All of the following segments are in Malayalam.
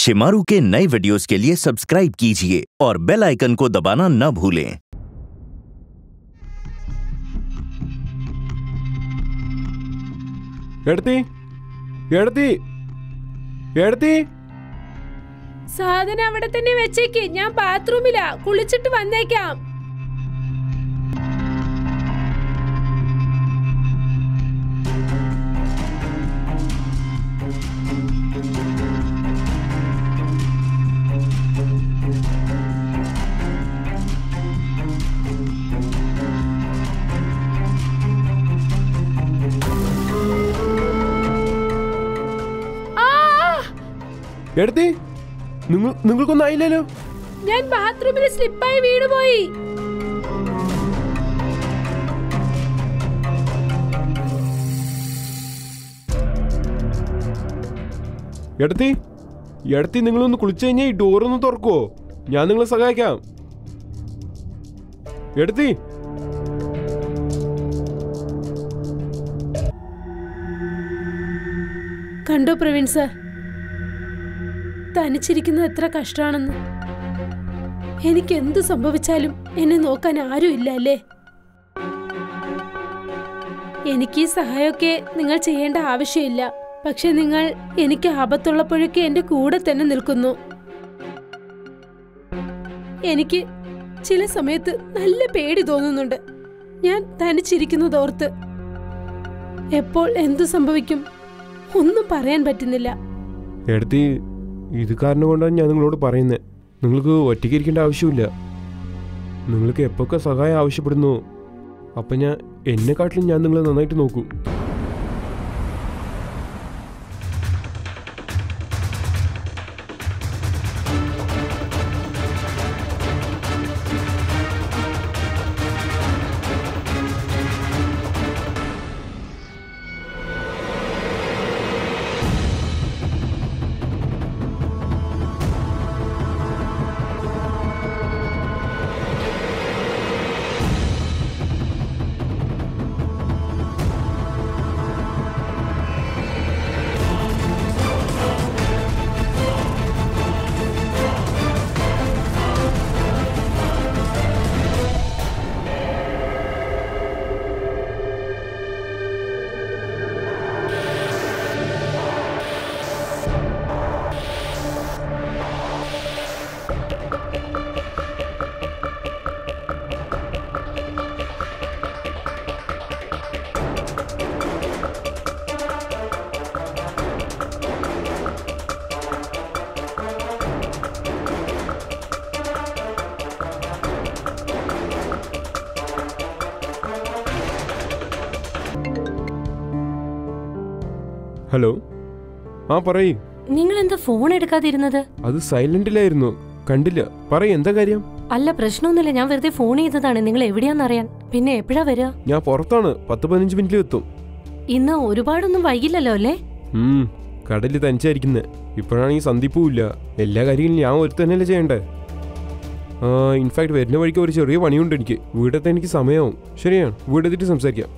शिमारू के नए वीडियोस के लिए सब्सक्राइब कीजिए और बेल आइकन को दबाना न भूलें എടുത്തി എടുത്തി എടുത്തി സാധനം അവിടെ തന്നെ വെച്ചേക്ക് ഞാൻ ബാത്റൂമിലാ കുളിച്ചിട്ട് വന്നേക്കാം ആ എടുത്തി നിങ്ങൾ നിങ്ങൾക്കൊന്നും ആയില്ലല്ലോ ഞാൻ ബാത്റൂമിൽ സ്ലിപ്പായി വീണുപോയി എടുത്തി എടുത്തി നിങ്ങളൊന്ന് കുളിച്ചു കഴിഞ്ഞാൽ ഈ ഡോറൊന്ന് തുറക്കുവോ ഞാൻ നിങ്ങളെ സഹായിക്കാം എടുത്തി കണ്ടോ പ്രവീൺ സർ തനിച്ചിരിക്കുന്നത് എത്ര കഷ്ടമാണെന്ന് എനിക്ക് എന്ത് സംഭവിച്ചാലും എന്നെ നോക്കാൻ ആരും ഇല്ല അല്ലേ എനിക്ക് ഈ സഹായമൊക്കെ നിങ്ങൾ ചെയ്യേണ്ട ആവശ്യമില്ല പക്ഷെ നിങ്ങൾ എനിക്ക് ആപത്തുള്ളപ്പോഴൊക്കെ എന്റെ കൂടെ തന്നെ നിൽക്കുന്നു എനിക്ക് ചില സമയത്ത് നല്ല പേടി തോന്നുന്നുണ്ട് ഞാൻ തനിച്ചിരിക്കുന്നതോർത്ത് എപ്പോൾ എന്തു സംഭവിക്കും ഒന്നും പറയാൻ പറ്റുന്നില്ല എടുത്തി ഇത് കാരണം കൊണ്ടാണ് ഞാൻ നിങ്ങളോട് പറയുന്നത് നിങ്ങൾക്ക് ഒറ്റയ്ക്ക് ഇരിക്കേണ്ട ആവശ്യമില്ല നിങ്ങൾക്ക് എപ്പോഴൊക്കെ സഹായം ആവശ്യപ്പെടുന്നു അപ്പം ഞാൻ എന്നെക്കാട്ടിലും ഞാൻ നിങ്ങളെ നന്നായിട്ട് നോക്കും ഹലോ ആ പറയ് നിങ്ങൾ എന്താ ഫോൺ എടുക്കാതിരുന്നത് അത് സൈലന്റിലായിരുന്നു കണ്ടില്ല പറയ് എന്താ കാര്യം അല്ല പ്രശ്നമൊന്നുമില്ല ഞാൻ വെറുതെ ഫോൺ ചെയ്തതാണ് നിങ്ങൾ എവിടെയാന്നറിയാൻ പിന്നെ എപ്പോഴാ വരിക ഞാൻ പുറത്താണ് പത്ത് പതിനഞ്ച് മിനിറ്റിൽ എത്തും ഇന്ന് ഒരുപാടൊന്നും വൈകില്ലല്ലോ അല്ലേ ഉം, കടലിൽ തനിച്ചായിരിക്കുന്നത് ഇപ്പോഴാണെങ്കിൽ സന്ധിപ്പും ഇല്ല എല്ലാ കാര്യങ്ങളും ഞാൻ ഒരു തന്നെയല്ലേ ചെയ്യണ്ടേ ആ ഇൻഫാക്ട് വരുന്ന വഴിക്ക് ഒരു ചെറിയ പണിയുണ്ട് എനിക്ക് വീടെത്താൻ എനിക്ക് സമയമാവും ശരിയാണ് വീടെത്തിയിട്ട് സംസാരിക്കാം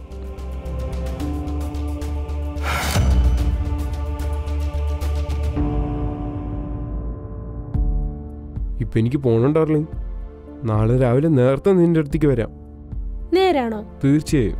ഇപ്പൊ എനിക്ക് പോകണുണ്ടാറില്ല നാളെ രാവിലെ നേരത്തെ നിന്റെ അടുത്തേക്ക് വരാം നേരാണോ തീർച്ചയായും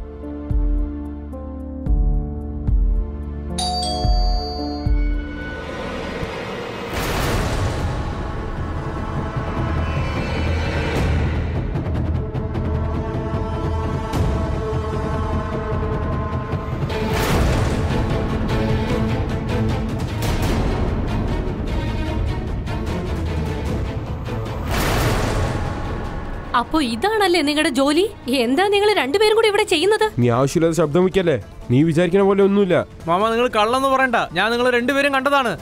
അപ്പോ ഇതാണല്ലേ നിങ്ങളുടെ ജോലി എന്താ നിങ്ങൾ രണ്ടുപേരും കൂടി ഇവിടെ ചെയ്യുന്നത് നീ ആവശ്യമില്ലാതെ ശബ്ദം വയ്ക്കല്ലേ നീ വിചാരിക്കണ പോലെ ഒന്നുമില്ല മാമ നിങ്ങൾ കള്ളെന്ന് പറയണ്ട ഞാൻ നിങ്ങൾ രണ്ടുപേരും കണ്ടതാണ്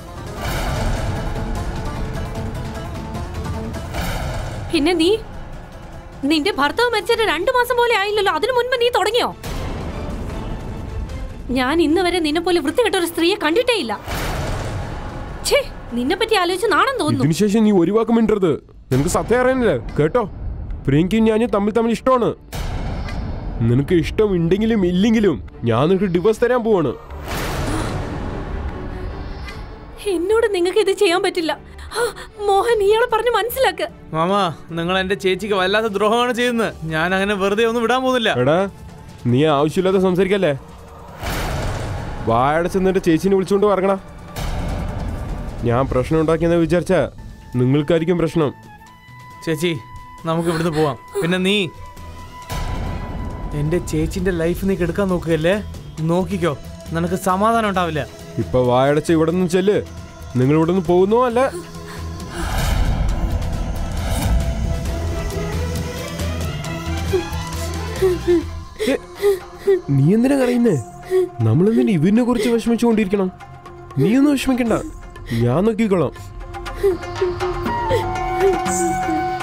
പിന്നെ നീ നിന്റെ ഭർത്താവ് മരിച്ചിട്ട് രണ്ടു മാസം പോലെ ആയില്ലല്ലോ അതിനു മുൻപ് നീ തുടങ്ങിയോ ഞാൻ ഇന്ന് വരെ നിന്നെ പോലെ വൃത്തികെട്ട ഒരു സ്ത്രീയെ കണ്ടിട്ടേ ഇല്ല ഛേ നിന്നെ പറ്റി ആലോചിച്ച് നാണം തോന്നുന്നു ഇതിനുശേഷം നീ ഒരു വാക്ക് മിണ്ടരുത് നിനക്ക് സത്യം അറിയാനില്ല കേട്ടോ പ്രിയങ്കയും ഞാനും തമ്മിൽ തമ്മിൽ ഇഷ്ടമാണ് നിനക്ക് ഇഷ്ടം ഉണ്ടെങ്കിലും ഇല്ലെങ്കിലും ഞാൻ നിനക്ക് ഡിവോഴ്സ് തരാൻ പോവാണ് എന്നോട് നിങ്ങൾക്ക് ഇത് ചെയ്യാൻ പറ്റില്ല ആ, മോഹൻ ഇയാളെ പറഞ്ഞ് മനസ്സിലാക്ക് മാമ നിങ്ങൾ എന്റെ ചേച്ചിക്ക് വല്ലാത്ത ദ്രോഹമാണ് ചെയ്യുന്നത് ഞാൻ അങ്ങനെ വെറുതെ ഒന്നും വിടാൻ പോകുന്നില്ല എടാ നീ ആവശ്യമില്ലാതെ സംസാരിക്കല്ലേ വായടച്ച് നിന്റെ ചേച്ചിനെ വിളിച്ചുകൊണ്ട് പറയണ ഞാൻ പ്രശ്നം ഉണ്ടാക്കിയെന്ന് വിചാരിച്ച നിങ്ങൾക്കായിരിക്കും പ്രശ്നം ചേച്ചി നമുക്ക് ഇവിടുന്ന് പോവാം പിന്നെ നീ എന്റെ ചേച്ചിന്റെ ലൈഫ് നീ കെടുക്കാൻ നോക്കുകയല്ലേ നോക്കിക്കോ നിനക്ക് സമാധാനം ഉണ്ടാവില്ല ഇപ്പൊ വായടച്ച് ഇവിടെ നിന്ന് ചെല്ല് നിങ്ങൾ ഇവിടെ നിന്ന് പോകുന്നോ അല്ല ഏ, നീ എന്തിനാ കറിയുന്നേ നമ്മൾ എന്തിനാ ഇവരിനെ കുറിച്ച് വിഷമിച്ചുകൊണ്ടിരിക്കണം നീ ഒന്നും വിഷമിക്കണ്ട ഞാൻ നോക്കിക്കോളാം